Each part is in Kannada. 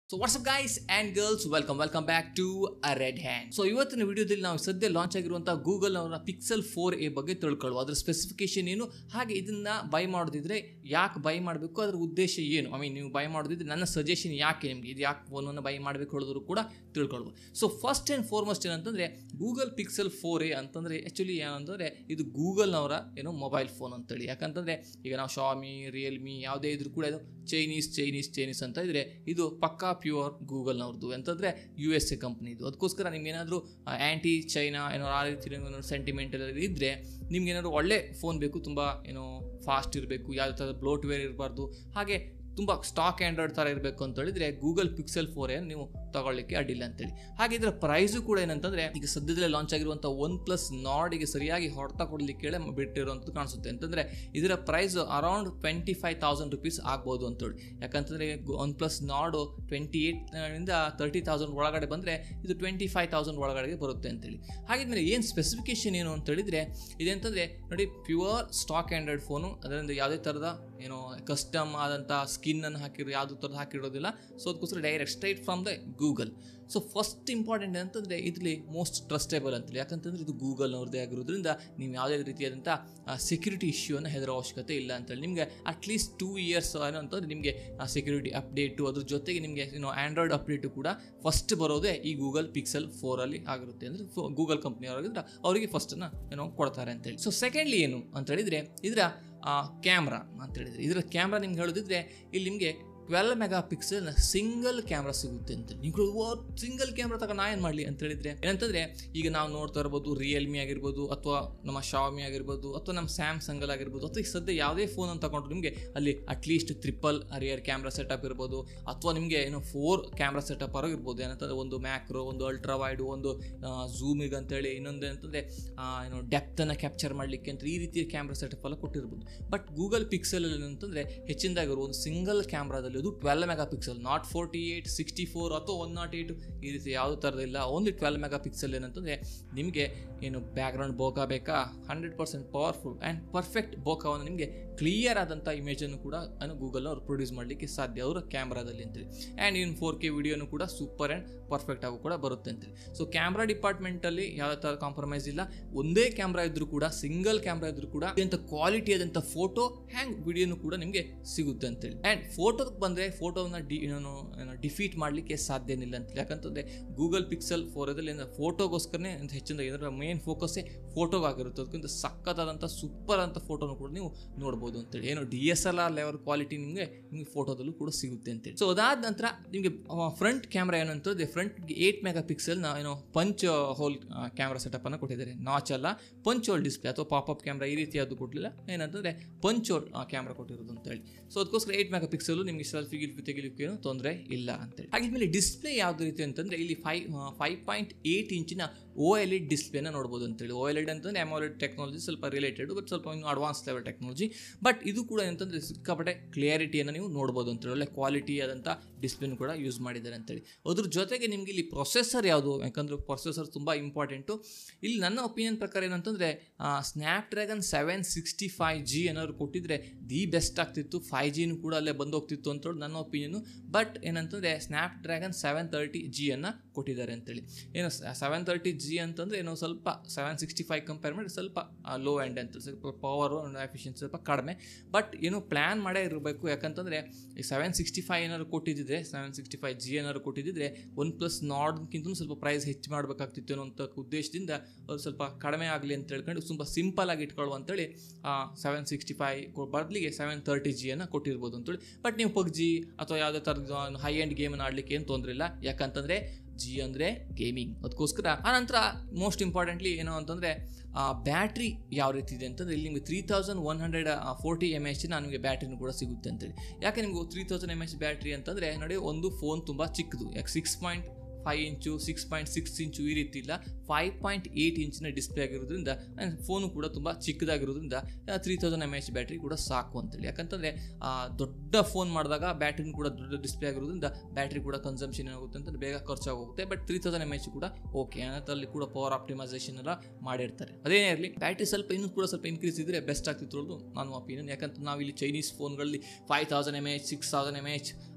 so what's up guys and girls welcome welcome back to a red hand so ಇವತ್ತಿನ ವಿಡಿಯೋದಲ್ಲಿ ನಾವು ಸದ್ಯ ಲಾಂಚ್ ಆಗಿರುವಂತಹ ಗೂಗಲ್ ಅವರ ಪಿಕ್ಸೆಲ್ ಫೋರ್ ಎ ಬಗ್ಗೆ ತಿಳ್ಕೊಳ್ಳುವ ಅದರ ಸ್ಪೆಸಿಫಿಕೇಶನ್ ಏನು ಹಾಗೆ ಇದನ್ನ ಬೈ ಮಾಡೋದಿದ್ರೆ ಯಾಕೆ ಬೈ ಮಾಡಬೇಕು ಅದರ ಉದ್ದೇಶ ಏನು ಐ ಮೀನ್ ನೀವು ಬೈ ಮಾಡೋದಿದ್ರೆ ನನ್ನ ಸಜೆಷನ್ ಯಾಕೆ ನಿಮಗೆ ಇದು ಯಾಕೆ ಫೋನನ್ನು ಬೈ ಮಾಡಬೇಕು ಹೇಳಿದ್ರು ಕೂಡ ತಿಳ್ಕೊಳ್ಬೋದು ಸೊ ಫಸ್ಟ್ ಆ್ಯಂಡ್ ಫಾರ್ಮೋಸ್ಟ್ ಏನಂತಂದರೆ ಗೂಗಲ್ ಪಿಕ್ಸೆಲ್ ಫೋರ್ ಎ ಅಂತಂದರೆ ಆ್ಯಕ್ಚುಲಿ ಏನಂತಂದರೆ ಇದು ಗೂಗಲ್ನವರ ಏನೋ ಮೊಬೈಲ್ ಫೋನ್ ಅಂತೇಳಿ ಯಾಕಂತಂದರೆ ಈಗ ನಾವು ಶಾಮಿ ರಿಯಲ್ಮಿ ಯಾವುದೇ ಇದ್ರೂ ಕೂಡ ಇದು ಚೈನೀಸ್ ಚೈನೀಸ್ ಚೈನೀಸ್ ಅಂತ ಇದ್ರೆ ಇದು ಪಕ್ಕಾ ಪ್ಯೂರ್ ಗೂಗಲ್ನವ್ರದ್ದು ಅಂತಂದರೆ ಯು ಎಸ್ ಎ ಕಂಪ್ನಿದು ಅದಕ್ಕೋಸ್ಕರ ನಿಮ್ಗೆ ಏನಾದರೂ ಆ್ಯಂಟಿ ಚೈನಾ ಏನೋ ಆ ರೀತಿ ಸೆಂಟಿಮೆಂಟಲ್ ಇದ್ದರೆ ನಿಮ್ಗೆ ಏನಾದರೂ ಒಳ್ಳೆ ಫೋನ್ ಬೇಕು ತುಂಬ ಏನೋ ಫಾಸ್ಟ್ ಇರಬೇಕು ಯಾವುದೇ ಥರದ ಬ್ಲೋಟ್ವೇರ್ ಇರಬಾರ್ದು ಹಾಗೆ ತುಂಬ ಸ್ಟಾಕ್ ಆ್ಯಂಡ್ರಾಯ್ಡ್ ಥರ ಇರಬೇಕು ಅಂತ ಹೇಳಿದ್ರೆ ಗೂಗಲ್ ಪಿಕ್ಸೆಲ್ ಫೋರ್ ಏನು ನೀವು ತಗೊಳ್ಳಿಕ್ಕೆ ಅಡ್ಡಿಲ್ಲ ಅಂತೇಳಿ ಹಾಗೆ ಇದರ ಪ್ರೈಸು ಕೂಡ ಏನಂತಂದರೆ ಈಗ ಸದ್ಯದಲ್ಲೇ ಲಾಂಚ್ ಆಗಿರುವಂಥ ಒನ್ ಪ್ಲಸ್ ನಾಡಿಗೆ ಸರಿಯಾಗಿ ಹೊಡೆತ ಕೊಡಲಿಕ್ಕೆ ಬಿಟ್ಟಿರುವಂಥದ್ದು ಕಾಣಿಸುತ್ತೆ ಅಂತಂದರೆ ಇದರ price around twenty five thousand rupees ಆಗ್ಬೋದು ಅಂತೇಳಿ ಯಾಕಂತಂದರೆ ಒನ್ ಪ್ಲಸ್ ನಾಡು ಟ್ವೆಂಟಿ ಏಯ್ಟಿಂದ ತರ್ಟಿ ತೌಸಂಡ್ ಒಳಗಡೆ ಬಂದರೆ ಇದು ಟ್ವೆಂಟಿ ಫೈವ್ ತೌಸಂಡ್ ಒಳಗಡೆಗೆ ಬರುತ್ತೆ ಅಂತೇಳಿ ಹಾಗಿದ್ಮೇಲೆ ಏನು ಸ್ಪೆಸಿಫಿಕೇಶನ್ ಏನು ಅಂತ ಹೇಳಿದರೆ ಇದೇಂತಂದರೆ ನೋಡಿ ಪ್ಯೂರ್ ಸ್ಟಾಕ್ ಆ್ಯಂಡ್ರಾಯ್ಡ್ ಫೋನು ಅದರಿಂದ ಯಾವುದೇ ಥರದ ಏನೋ ಕಸ್ಟಮ್ ಆದಂಥ ಸ್ಕಿನ್ನನ್ನು ಹಾಕಿರೋ ಯಾವುದು ಥರದ್ದು ಹಾಕಿರೋದಿಲ್ಲ ಸೊ ಅದಕ್ಕೋಸ್ಕರ direct straight from the Google so first important ಅಂತಂದರೆ ಇದರಲ್ಲಿ ಮೋಸ್ಟ್ ಟ್ರಸ್ಟೇಬಲ್ ಅಂತೇಳಿ ಯಾಕಂತಂದರೆ ಇದು ಗೂಗಲ್ನವ್ರದ್ದೇ ಆಗಿರೋದ್ರಿಂದ ನೀವು ಯಾವುದೇ ರೀತಿಯಾದಂಥ ಸೆಕ್ಯೂರಿಟಿ ಇಶ್ಯೂವನ್ನು ಹೆದರೋ ಅವಶ್ಯಕತೆ ಇಲ್ಲ ಅಂತೇಳಿ ನಿಮಗೆ ಅಟ್ಲೀಸ್ಟ್ ಟೂ ಇಯರ್ಸ್ ಏನೋ ಅಂತಂದರೆ ನಿಮಗೆ ಸೆಕ್ಯೂರಿಟಿ ಅಪ್ಡೇಟು ಅದ್ರ ಜೊತೆಗೆ ನಿಮಗೆ ಏನೋ ಆ್ಯಂಡ್ರಾಯ್ಡ್ ಅಪ್ಡೇಟು ಕೂಡ ಫಸ್ಟ್ ಬರೋದೇ ಈ ಗೂಗಲ್ ಪಿಕ್ಸೆಲ್ ಫೋರಲ್ಲಿ ಆಗಿರುತ್ತೆ ಅಂದರೆ ಗೂಗಲ್ ಕಂಪ್ನಿಯವರಾಗಿದ್ರೆ ಅವರಿಗೆ ಫಸ್ಟನ್ನು ಏನೋ ಕೊಡ್ತಾರೆ ಅಂತೇಳಿ ಸೊ ಸೆಕೆಂಡ್ಲಿ ಏನು ಅಂತ ಹೇಳಿದರೆ ಇದರ ಕ್ಯಾಮ್ರಾ ಅಂತ ಹೇಳಿದರೆ ಇದರ ಕ್ಯಾಮ್ರಾ ನಿಮ್ಗೆ ಹೇಳೋದಿದ್ರೆ ಇಲ್ಲಿ ನಿಮಗೆ twelve megapixel single camera ಸಿಗುತ್ತೆ ಅಂತ ನೀವು ಸಿಂಗಲ್ ಕ್ಯಾಮ್ರಾ ತಗ ನಾ ಏನು ಮಾಡಲಿ ಅಂತ ಹೇಳಿದ್ರೆ ಏನಂತಂದರೆ ಈಗ ನಾವು ನೋಡ್ತಾ ಇರ್ಬೋದು ರಿಯಲ್ಮಿ ಆಗಿರ್ಬೋದು ಅಥವಾ ನಮ್ಮ ಶಾಮಿ ಆಗಿರ್ಬೋದು ಅಥವಾ ನಮ್ಮ ಸ್ಯಾಮ್ಸಂಗಲ್ ಆಗಿರ್ಬೋದು ಅಥವಾ ಈಗ ಸದ್ಯ ಯಾವುದೇ ಫೋನ್ ಅಂತ ತಗೊಂಡ್ರು ನಿಮಗೆ ಅಲ್ಲಿ at least triple rear camera setup ಇರ್ಬೋದು ಅಥವಾ ನಿಮಗೆ ಏನೋ ಫೋರ್ ಕ್ಯಾಮ್ರಾ ಸೆಟಪ್ ಇರ್ಬೋದು ಏನಂತಂದರೆ ಒಂದು ಮ್ಯಾಕ್ರೋ ಒಂದು ಅಲ್ಟ್ರಾ ವೈಡು ಒಂದು ಝೂಮಿಗೆ ಅಂತೇಳಿ ಇನ್ನೊಂದು ಏನಂತಂದರೆ ಏನೋ ಡೆಪ್ತನ್ನು ಕ್ಯಾಪ್ಚರ್ ಮಾಡಲಿಕ್ಕೆ ಅಂತ ಈ ರೀತಿಯ ಕ್ಯಾಮ್ರಾ ಸೆಟಪ್ ಎಲ್ಲ ಕೊಟ್ಟಿರ್ಬೋದು ಬಟ್ ಗೂಗಲ್ ಪಿಕ್ಸೆಲ್ ಏನಂತಂದರೆ ಹೆಚ್ಚಿನದಾಗಿರೋ ಒಂದು ಸಿಂಗಲ್ ಕ್ಯಾಮ್ರಾದಲ್ಲಿ ಅದು twelve megapixel not forty eight sixty four ಅಥವಾ ಒನ್ ನಾಟ್ ಏಯ್ಟ್ ಈ ರೀತಿ ಯಾವುದೇ ಥರದಿಲ್ಲ ಓನ್ಲಿ ಟ್ವೆಲ್ ಮೆಗಾ ಪಿಕ್ಸೆಲ್ ಏನಂತಂದರೆ ನಿಮಗೆ ಏನು ಬ್ಯಾಕ್ಗ್ರೌಂಡ್ ಬೋಕಾ ಬೇಕಾ hundred percent powerful and perfect ಬೋಕಾವನ್ನು ನಿಮಗೆ ಕ್ಲಿಯರ್ ಆದಂಥ ಇಮೇಜನ್ನು ಕೂಡ ಅನ್ನು ಗೂಗಲ್ ಅವರು ಪ್ರೊಡ್ಯೂಸ್ ಮಾಡಲಿಕ್ಕೆ ಸಾಧ್ಯ ಅವರ ಕ್ಯಾಮ್ರಾದಲ್ಲಿ ಅಂತೇಳಿ ಆ್ಯಂಡ್ ಇನ್ನು ಫೋರ್ ಕೆ ವಿಡಿಯೋನು ಕೂಡ ಸೂಪರ್ ಆ್ಯಂಡ್ ಪರ್ಫೆಕ್ಟ್ ಆಗು ಕೂಡ ಬರುತ್ತೆ ಅಂತೇಳಿ ಸೊ ಕ್ಯಾಮ್ರಾ ಡಿಪಾರ್ಟ್ಮೆಂಟಲ್ಲಿ ಯಾವುದೇ ಥರ ಕಾಂಪ್ರಮೈಸ್ ಇಲ್ಲ ಒಂದೇ ಕ್ಯಾಮ್ರಾ ಇದ್ರೂ ಕೂಡ ಸಿಂಗಲ್ ಕ್ಯಾಮ್ರಾ ಇದ್ರೂ ಕೂಡ ಅಂತ ಕ್ವಾಲಿಟಿ ಆದಂಥ ಫೋಟೋ ಹ್ಯಾಂಗ್ ವಿಡಿಯೋನು ಕೂಡ ನಿಮಗೆ ಸಿಗುತ್ತೆ ಅಂತೇಳಿ ಆ್ಯಂಡ್ ಫೋಟೋಕ್ಕೆ ಬಂದರೆ ಫೋಟೋನ ಡಿ ಏನೋ ಡಿಫೀಟ್ ಮಾಡಲಿಕ್ಕೆ ಸಾಧ್ಯನಿಲ್ಲ ಅಂತ ಯಾಕಂತಂದರೆ ಗೂಗಲ್ ಪಿಕ್ಸೆಲ್ ಫೋರದಲ್ಲಿ ಫೋಟೋಗೋಸ್ಕರನೇ ಅಂತ ಹೆಚ್ಚಿನ ಇದರ ಮೇನ್ ಫೋಕಸ್ಸೇ ಫೋಟೋಗಾಗಿರುತ್ತೆ ಅದಕ್ಕಿಂತ ಸಕ್ಕತ್ತಾದಂಥ ಸೂಪರ್ ಅಂತ ಫೋಟೋನು ಕೂಡ ನೀವು ನೋಡ್ಬೋದು ಅಂತೇಳಿ ಏನು D S L R level quality ನಿಮಗೆ ನಿಮಗೆ ಫೋಟೋದಲ್ಲೂ ಕೂಡ ಸಿಗುತ್ತೆ ಅಂತೇಳಿ ಸೊ ಅದಾದ ನಂತರ ನಿಮಗೆ ಫ್ರಂಟ್ ಕ್ಯಾಮ್ರಾ ಏನಂತಂದರೆ ಫ್ರಂಟ್ಗೆ ಏಯ್ಟ್ ಮೆಗಾ ಪಿಕ್ಸೆಲ್ನ ಏನೋ ಪಂಚ್ ಹೋಲ್ ಕ್ಯಾಮ್ರಾ ಸೆಟಪನ್ನು ಕೊಟ್ಟಿದ್ದಾರೆ ನಾಚ್ ಅಲ್ಲ ಪಂಚ್ ಹೋಲ್ ಡಿಸ್ಪ್ಲೇ ಅಥವಾ ಪಾಪಪ್ ಕ್ಯಾಮ್ರಾ ಈ ರೀತಿಯಾದ್ದು ಕೊಡಲಿಲ್ಲ ಏನಂತಂದರೆ ಪಂಚ್ ಹೋಲ್ ಕ್ಯಾಮ್ರಾ ಕೊಟ್ಟಿರೋದು ಅಂತೇಳಿ ಸೊ ಅದಕ್ಕೋಸ್ಕರ ಏಯ್ಟ್ ಮೆಗಾ ಪಿಕ್ಸೆಲ್ ನಿಮಗೆ ಸೆಲ್ಫಿ ಗಿಲ್ಫಿ ತೆಗಿಲಿಕ್ಕೆ ಏನು ತೊಂದರೆ ಇಲ್ಲ ಅಂತೇಳಿ ಹಾಗಿದ್ಮೇಲೆ ಡಿಸ್ಪ್ಲೇ ಯಾವ್ದು ರೀತಿ ಅಂತಂದರೆ ಇಲ್ಲಿ ಫೈವ್ ಫೈವ್ ಪಾಯಿಂಟ್ ಏಯ್ಟ್ ಇಂಚಿನ ಓ ಎಲ್ ಇಡ್ ಡಿಸ್ಪ್ಲೇನ ನೋಡ್ಬೋದು ಅಂತೇಳಿ ಓ ಎಲ್ ಇಡ್ ಅಂತಂದರೆ ಎಮೋಲೆಡ್ ಟೆಕ್ನಾಲಜಿ ಸ್ವಲ್ಪ ರಿಲೇಟೆಡ್ ಬಟ್ ಸ್ವಲ್ಪ ಇನ್ನು ಅಡ್ವಾನ್ಸ್ ಲೆವೆಲ್ ಟೆಕ್ನಾಲಜಿ ಬಟ್ ಇದು ಕೂಡ ಏನಂತಂದರೆ ಸಿಕ್ಕಾಪಟ್ಟೆ ಕ್ಲಿಯಾರಿಟಿಯನ್ನು ನೀವು ನೋಡ್ಬೋದು ಅಂತೇಳಿ ಒಳ್ಳೆ ಕ್ವಾಲಿಟಿ ಆದಂಥ ಡಿಸ್ಪ್ಲೇನು ಕೂಡ ಯೂಸ್ ಮಾಡಿದ್ದಾರೆ ಅಂತೇಳಿ ಅದ್ರ ಜೊತೆಗೆ ನಿಮಗೆ ಇಲ್ಲಿ ಪ್ರೊಸೆಸರ್ ಯಾವುದು ಯಾಕಂದರೆ ಪ್ರೊಸೆಸರ್ ತುಂಬ ಇಂಪಾರ್ಟೆಂಟು ಇಲ್ಲಿ ನನ್ನ ಒಪಿನಿಯನ್ ಪ್ರಕಾರ ಏನಂತಂದರೆ Snapdragon seven sixty five G ಏನಾದ್ರು ಕೊಟ್ಟಿದ್ರೆ ದಿ ಬೆಸ್ಟ್ ಆಗ್ತಿತ್ತು ಫೈವ್ ಜಿನೂ ಕೂಡ ಅಲ್ಲೇ ಬಂದು ಹೋಗ್ತಿತ್ತು ಅಂತ ನನ್ನ ಒಪಿನಿಯನು ಬಟ್ ಏನಂತಂದರೆ ಸ್ನ್ಯಾಪ್ ಡ್ರ್ಯಾಗನ್ ಸೆವೆನ್ ತರ್ಟಿ ಜಿಯನ್ನು ಕೊಟ್ಟಿದ್ದಾರೆ ಅಂತೇಳಿ ಏನು ಸೆವೆನ್ ತರ್ಟಿ ಜಿ ಅಂತಂದರೆ ಏನೋ ಸ್ವಲ್ಪ ಸೆವೆನ್ ಸಿಕ್ಸ್ಟಿ ಫೈವ್ ಕಂಪೇರ್ ಮಾಡಿ ಸ್ವಲ್ಪ ಲೋ ಆ್ಯಂಡ್ ಅಂತ ಸ್ವಲ್ಪ ಪವರು ಎಫಿಷಿಯನ್ಸಿ ಸ್ವಲ್ಪ ಕಡಿಮೆ ಬಟ್ ಏನು ಪ್ಲ್ಯಾನ್ ಮಾಡೇ ಇರಬೇಕು ಯಾಕಂತಂದರೆ ಈ ಸೆವೆನ್ ಸಿಕ್ಸ್ಟಿ ಫೈವ್ ಏನಾದ್ರು ಕೊಟ್ಟಿದ್ದಿದ್ರೆ ಸೆವೆನ್ ಸಿಕ್ಸ್ಟಿ ಫೈವ್ ಜಿ ಏನಾದ್ರು ಕೊಟ್ಟಿದ್ದಿದ್ರೆ ಒನ್ ಪ್ಲಸ್ ನಾಡ್ಕಿಂತ ಸ್ವಲ್ಪ ಪ್ರೈಸ್ ಹೆಚ್ಚು ಮಾಡಬೇಕಾಗ್ತಿತ್ತು ಅನ್ನೋ ಅಂತ ಉದ್ದೇಶದಿಂದ ಅದು ಸ್ವಲ್ಪ ಕಡಿಮೆ ಆಗಲಿ ಅಂತ ಹೇಳ್ಕೊಂಡು ತುಂಬ ಸಿಂಪಲ್ ಆಗಿ ಇಟ್ಕೊಳ್ಳುವ ಅಂತೇಳಿ ಸೆವೆನ್ ಸಿಕ್ಸ್ಟಿ ಫೈವ್ ಬದಲಿಗೆ ಸೆವೆನ್ ತರ್ಟಿ ಜಿಯನ್ನು ಕೊಟ್ಟಿರ್ಬೋದು ಅಂತೇಳಿ ಬಟ್ ನೀವು ಪಬ್ಜಿ ಅಥವಾ ಯಾವುದೇ ಥರದ ಹೈ ಎಂಡ್ ಗೇಮನ್ನು ಆಡಲಿಕ್ಕೆ ಏನು ತೊಂದರೆ ಇಲ್ಲ ಯಾಕಂತಂದರೆ ಜಿ ಅಂದರೆ ಗೇಮಿಂಗ್ ಅದಕ್ಕೋಸ್ಕರ ಆನಂತರ ಮೋಸ್ಟ್ ಇಂಪಾರ್ಟೆಂಟ್ಲಿ ಏನು ಅಂತಂದರೆ ಬ್ಯಾಟ್ರಿ ಯಾವ ರೀತಿ ಇದೆ ಅಂತಂದರೆ ಇಲ್ಲಿ ನಿಮಗೆ three thousand one hundred forty M H ನಿಮಗೆ ಬ್ಯಾಟ್ರಿನೂ ಕೂಡ ಸಿಗುತ್ತೆ ಅಂತೇಳಿ ಯಾಕೆ ನಿಮಗೆ three thousand M H battery ಅಂತಂದರೆ ನೋಡಿ ಒಂದು ಫೋನ್ ತುಂಬ ಚಿಕ್ಕದು ಯಾಕೆ six point five inch six point six inch ಈ ರೀತಿ ಇಲ್ಲ ಫೈವ್ ಪಾಯಿಂಟ್ ಏಯ್ಟ್ ಇಂಚಿನ ಡಿಸ್ಪ್ಲೇ ಆಗಿರೋದ್ರಿಂದ ಫೋನು ಕೂಡ ತುಂಬ ಚಿಕ್ಕದಾಗಿರೋದ್ರಿಂದ three thousand M H battery ಕೂಡ ಸಾಕು ಅಂತೇಳಿ ಯಾಕಂತಂದರೆ ದೊಡ್ಡ ಫೋನ್ ಮಾಡಿದಾಗ ಬ್ಯಾಟ್ರಿನೂ ಕೂಡ ದೊಡ್ಡ ಡಿಸ್ಪ್ಲೇ ಆಗಿರೋದ್ರಿಂದ ಬ್ಯಾಟ್ರಿ ಕೂಡ ಕನ್ಸಂಪ್ಷನ್ ಆಗುತ್ತೆ ಅಂತಂದ್ರೆ ಬೇಗ ಖರ್ಚಾಗೋಗುತ್ತೆ but three thousand M H ಕೂಡ ಓಕೆ ಅಲ್ಲಿ ಕೂಡ ಪವರ್ ಆಪ್ಟಿಮೈಸೇಷನ್ ಎಲ್ಲ ಮಾಡಿರ್ತಾರೆ ಅದೇನೇ ಇರಲಿ ಬ್ಯಾಟ್ರಿ ಸ್ವಲ್ಪ ಇನ್ನೂ ಕೂಡ ಸ್ವಲ್ಪ ಇನ್ಕ್ರೀಸ್ ಇದ್ದರೆ ಬೆಸ್ಟ್ ಆಗ್ತಿತ್ತು ಅನ್ನೋದು ನಾನು ಒಪಿನಿಯನ್ ಯಾಕಂತ ನಾವು ಇಲ್ಲಿ ಚೈನೀಸ್ ಫೋನ್ಗಳಲ್ಲಿ five thousand M H six thousand M H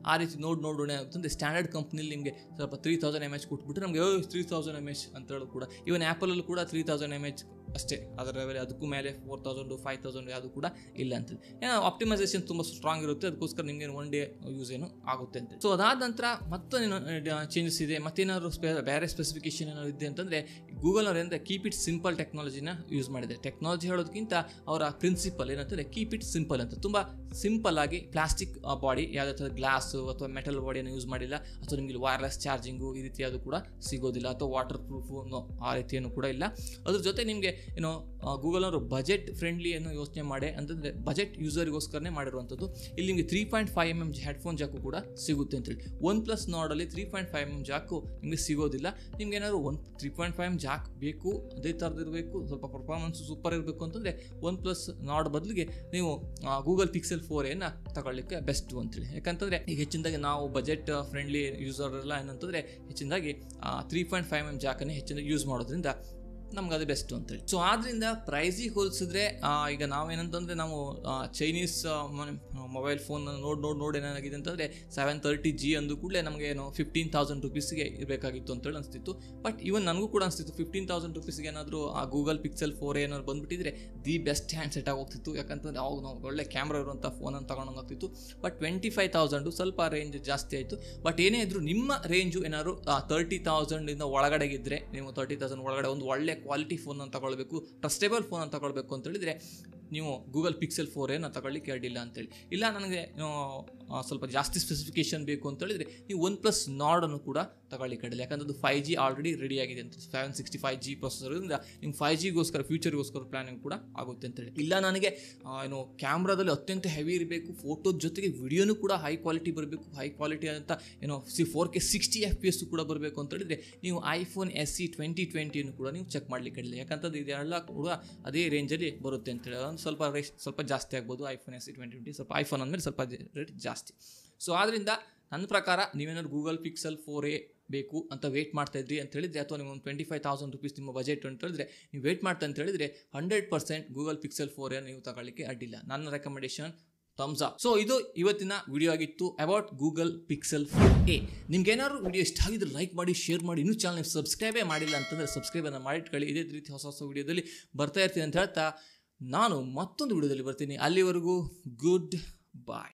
ಆ ರೀತಿ ನೋಡಿ ನೋಡೋಣ ಅಂತಂದ್ರೆ ಸ್ಟ್ಯಾಂಡರ್ಡ್ ಕಂಪ್ನಿಲಿ ನಿಮಗೆ ಸ್ವಲ್ಪ ತ್ರೀ ತೌಸಂಡ್ ಎಮ್ ಎಚ್ ಕೊಟ್ಬಿಟ್ಟು ನಮಗೆ ತ್ರೀ ತೌಸಂಡ್ ಎಮ್ ಎಚ್ ಅಂತ ಹೇಳೋದು ಕೂಡ ಇವನ್ ಆ್ಯಪಲಲ್ಲೂ ಕೂಡ ತ್ರೀ ತೌಸಂಡ್ ಎಮ್ ಎಚ್ ಅಷ್ಟೇ ಅದರ ಮೇಲೆ ಅದಕ್ಕೂ ಮೇಲೆ ಫೋರ್ ತೌಸಂಡು ಫೈವ್ ತೌಸಂಡ್ ಅದು ಕೂಡ ಇಲ್ಲ ಅಂತ ಏನೋ ಆಪ್ಟಿಮೈಸೇಷನ್ ತುಂಬ ಸ್ಟ್ರಾಂಗ್ ಇರುತ್ತೆ ಅದಕ್ಕೋಸ್ಕರ ನಿಮಗೆ ಒನ್ ಡೇ ಯೂಸ್ ಏನು ಆಗುತ್ತೆ ಅಂತ ಸೊ ಅದಾದ ನಂತರ ಮತ್ತೊಂದೇನು ಚೇಂಜಸ್ ಇದೆ ಮತ್ತೇನಾದ್ರು ಸ್ಪೆ ಬೇರೆ ಸ್ಪೆಸಿಫಿಕೇಶನ್ ಏನಾದ್ರು ಇದೆ ಅಂತಂದರೆ ಗೂಗಲ್ ಅವ್ರು ಏನಂದರೆ ಕೀಪ್ ಇಟ್ ಸಿಂಪಲ್ ಟೆಕ್ನಾಲಜಿನ ಯೂಸ್ ಮಾಡಿದೆ ಟೆಕ್ನಾಲಜಿ ಹೇಳೋದಕ್ಕಿಂತ ಅವರ ಪ್ರಿನ್ಸಿಪಲ್ ಏನಂತಂದರೆ ಕೀಪ್ ಇಟ್ ಸಿಂಪಲ್ ಅಂತ ತುಂಬ ಸಿಂಪಲ್ ಆಗಿ ಪ್ಲಾಸ್ಟಿಕ್ ಬಾಡಿ ಯಾವುದೇ ಥರ ಗ್ಲಾಸು ಅಥವಾ ಮೆಟಲ್ ಬಾಡಿಯನ್ನು ಯೂಸ್ ಮಾಡಿಲ್ಲ ಅಥವಾ ನಿಮಗೆ ವೈರ್ಲೆಸ್ ಚಾರ್ಜಿಂಗು ಈ ರೀತಿಯಾದ ಕೂಡ ಸಿಗೋದಿಲ್ಲ ಅಥವಾ ವಾಟರ್ ಪ್ರೂಫು ಆ ರೀತಿಯನ್ನು ಕೂಡ ಇಲ್ಲ ಅದ್ರ ಜೊತೆ ನಿಮಗೆ ಏನೋ ಗೂಗಲ್ ಅವರು ಬಜೆಟ್ ಫ್ರೆಂಡ್ಲಿ ಅನ್ನೋ ಯೋಚನೆ ಮಾಡಿ ಅಂತಂದರೆ ಬಜೆಟ್ ಯೂಸರಿಗೋಸ್ಕರನೇ ಮಾಡಿರುವಂಥದ್ದು ಇಲ್ಲಿ ನಿಮಗೆ three point five M M headphone jack ಕೂಡ ಸಿಗುತ್ತೆ ಅಂತೇಳಿ ಒನ್ ಪ್ಲಸ್ ನಾಡಲ್ಲಿ three point five M M jack ನಿಮಗೆ ಸಿಗೋದಿಲ್ಲ ನಿಮ್ಗೆ ಏನಾದ್ರು one three point five M jack ಬೇಕು ಅದೇ ಥರದಿರಬೇಕು ಸ್ವಲ್ಪ ಪರ್ಫಾರ್ಮೆನ್ಸ್ ಸೂಪರ್ ಇರಬೇಕು ಅಂತಂದರೆ ಒನ್ ಪ್ಲಸ್ ನಾಡ್ ಬದಲಿಗೆ ನೀವು ಗೂಗಲ್ ಪಿಕ್ಸೆಲ್ ಫೋರ್ ಏನ ತಗೊಳ್ಳಿಕ್ಕೆ ಬೆಸ್ಟ್ ಅಂತೇಳಿ ಯಾಕಂತಂದರೆ ಈಗ ಹೆಚ್ಚಿನದಾಗಿ ನಾವು ಬಜೆಟ್ ಫ್ರೆಂಡ್ಲಿ ಯೂಸರ್ ಎಲ್ಲ ಏನಂತಂದರೆ ಹೆಚ್ಚಿನದಾಗಿ ತ್ರೀ ಪಾಯಿಂಟ್ ಫೈವ್ ಎಮ್ ಜಾಕನ್ನೇ ಹೆಚ್ಚಿನ ಯೂಸ್ ಮಾಡೋದ್ರಿಂದ ನಮ್ಗೆ ಅದು ಬೆಸ್ಟ್ ಅಂತೇಳಿ ಸೊ ಆದ್ರಿಂದ ಪ್ರೈಸಿಗೆ ಹೋಲಿಸಿದ್ರೆ ಈಗ ನಾವೇನಂತಂದರೆ ನಾವು ಚೈನೀಸ್ ಮೊಬೈಲ್ ಫೋನ್ ನೋಡಿ ನೋಡಿ ನೋಡಿ ಏನಾಗಿದೆ ಅಂತಂದರೆ ಸೆವೆನ್ ತರ್ಟಿ ಜಿ ಅಂದು ಕೂಡಲೇ ನಮಗೆ ಏನು ಫಿಫ್ಟೀನ್ ತೌಸಂಡ್ ರುಪೀಸ್ಗೆ ಇರಬೇಕಾಗಿತ್ತು ಅಂತೇಳಿ ಅನಿಸ್ತಿತ್ತು ಬಟ್ ಇವನ್ ನನಗೂ ಕೂಡ ಅನಿಸ್ತಿತ್ತು ಫಿಫ್ಟೀನ್ ತೌಸಂಡ್ ರುಪೀಸ್ಗೆ ಏನಾದರೂ ಆ ಗೂಗಲ್ ಪಿಕ್ಸೆಲ್ ಫೋರ್ ಏನಾದ್ರು ಬಂದುಬಿಟ್ಟಿದ್ರೆ ದಿ ಬೆಸ್ಟ್ ಹ್ಯಾಂಡ್ ಸೆಟ್ ಆಗೋಗ್ತಿತ್ತು ಯಾಕಂತಂದ್ರೆ ಅವಾಗ ನಾವು ಒಳ್ಳೆ ಕ್ಯಾಮ್ರಾ ಇರುವಂಥ ಫೋನನ್ನು ತೊಗೊಂಡೋಗ್ತಿತ್ತು ಬಟ್ ಟ್ವೆಂಟಿ ಫೈವ್ ತೌಸಂಡು ಸ್ವಲ್ಪ ರೇಂಜ್ ಜಾಸ್ತಿ ಆಯಿತು ಬಟ್ ಏನೇ ಇದ್ರೂ ನಿಮ್ಮ ರೇಂಜು ಏನಾದ್ರು ತರ್ಟಿ ತೌಸಂಡಿಂದ ಒಳಗಡೆಗಿದ್ದರೆ ನೀವು ತರ್ಟಿ ತೌಸಂಡ್ ಒಳಗಡೆ ಒಂದು ಒಳ್ಳೆ ಕ್ವಾಲಿಟಿ ಫೋನನ್ನು ತಗೊಳ್ಬೇಕು ಟ್ರಸ್ಟೇಬಲ್ ಫೋನನ್ನು ತಗೊಳ್ಬೇಕು ಅಂತ ಹೇಳಿದ್ರೆ ನೀವು ಗೂಗಲ್ ಪಿಕ್ಸೆಲ್ ಫೋರ್ ಏನು ತಗೊಳ್ಳಿಕ್ಕೆ ಅಡ್ಡಿಲ್ಲ ಅಂತೇಳಿ ಇಲ್ಲ ನನಗೆ ಸ್ವಲ್ಪ ಜಾಸ್ತಿ ಸ್ಪೆಸಿಫಿಕೇಶನ್ ಬೇಕು ಅಂತ ಹೇಳಿದ್ರೆ ನೀವು ಒನ್ ಪ್ಲಸ್ ನಾಡನ್ನು ಕೂಡ ತಗೊಳ್ಳಿಕ್ಕೆ ಅಡ್ಡಿಲ್ಲ ಯಾಕಂದ್ರೆ ಅದು ಫೈವ್ ಜಿ ಆಲ್ರೆಡಿ ರೆಡಿ ಆಗಿದೆ ಅಂತ ಸೆವೆನ್ ಸಿಕ್ಸ್ಟಿ ಫೈವ್ ಜಿ ಪ್ರೊಸೆಸರಿಂದ ನಿಮ್ಮ ಫೈವ್ ಜಿಗೋಸ್ಕರ ಫ್ಯೂಚರ್ಗೋಸ್ಕರ ಪ್ಲಾನಿಂಗ್ ಕೂಡ ಆಗುತ್ತೆ ಅಂತೇಳಿ ಇಲ್ಲ ನನಗೆ ಏನು ಕ್ಯಾಮ್ರಾದಲ್ಲಿ ಅತ್ಯಂತ ಹೆವಿ ಇರಬೇಕು ಫೋಟೋದ ಜೊತೆಗೆ ವಿಡಿಯೋನು ಕೂಡ ಹೈ ಕ್ವಾಲಿಟಿ ಬರಬೇಕು ಹೈ ಕ್ವಾಲಿಟಿ ಅಂತ ಏನೋ ಸಿ four K sixty F P S ಕೂಡ ಬರಬೇಕು ಅಂತ ಹೇಳಿದ್ರೆ ನೀವು ಐಫೋನ್ ಎಸ್ ಸಿ ಟ್ವೆಂಟಿ ಟ್ವೆಂಟಿಯನ್ನು ಕೂಡ ನೀವು ಚೆಕ್ ಮಾಡಲಿಕ್ಕೆ ಅಡ್ಡಿಲ್ಲ ಯಾಕಂತಂದ್ರೆ ಇದೆಲ್ಲ ಕೂಡ ಅದೇ ರೇಂಜಲ್ಲಿ ಬರುತ್ತೆ ಅಂತೇಳಿ ಅದೊಂದು ಸ್ವಲ್ಪ ರೇಟ್ ಸ್ವಲ್ಪ ಜಾಸ್ತಿ ಆಗ್ಬೋದು iPhone S C twenty twenty ಸ್ವಲ್ಪ ಐಫೋನ್ ಅಂದಮೇಲೆ ಸ್ವಲ್ಪ ರೇಟ್ ಜಾಸ್ತಿ ಸೊ ಆದ್ದರಿಂದ ನನ್ನ ಪ್ರಕಾರ ನೀವೇನಾದ್ರು ಗೂಗಲ್ ಪಿಕ್ಸೆಲ್ ಫೋರ್ ಎ ಬೇಕು ಅಂತ ವೇಟ್ ಮಾಡ್ತಾ ಇದ್ರಿ ಅಂತ ಹೇಳಿದ್ರೆ ಅಥವಾ ನೀವು ಒಂದು ಟ್ವೆಂಟಿ ಫೈವ್ ತೌಸಂಡ್ ರುಪೀಸ್ ನಿಮ್ಮ ಬಜೆಟ್ ಅಂತ ಹೇಳಿದ್ರೆ ನೀವು ವೇಟ್ ಮಾಡ್ತಾ ಅಂತ ಹೇಳಿದ್ರೆ hundred percent Google Pixel four A ನೀವು ತಗೊಳ್ಳಿಕ್ಕೆ ಅಡ್ಡಿಲ್ಲ ನನ್ನ ರೆಕಮೆಂಡೇಶನ್ ಥಮ್ಸ್ ಅಪ್ ಸೊ ಇದು ಇವತ್ತಿನ ವಿಡಿಯೋ ಆಗಿತ್ತು about Google Pixel four A ನಿಮ್ಗೆ ಏನಾದ್ರು ವಿಡಿಯೋ ಇಷ್ಟ ಆಗಿದ್ರೆ ಲೈಕ್ ಮಾಡಿ ಶೇರ್ ಮಾಡಿ ಇನ್ನೂ ಚಾನಲ್ ಸಬ್ಸ್ಕ್ರೈಬೇ ಮಾಡಿಲ್ಲ ಅಂತಂದರೆ ಸಬ್ಸ್ಕ್ರೈಬನ್ನು ಮಾಡಿಟ್ಕೊಳ್ಳಿ ಇದೇ ರೀತಿ ಹೊಸ ಹೊಸ ವಿಡಿಯೋದಲ್ಲಿ ಬರ್ತಾ ಇರ್ತೀನಿ ಅಂತ ಹೇಳ್ತಾ ನಾನು ಮತ್ತೊಂದು ವಿಡಿಯೋದಲ್ಲಿ ಬರ್ತೀನಿ ಅಲ್ಲಿವರೆಗೂ ಗುಡ್ ಬಾಯ್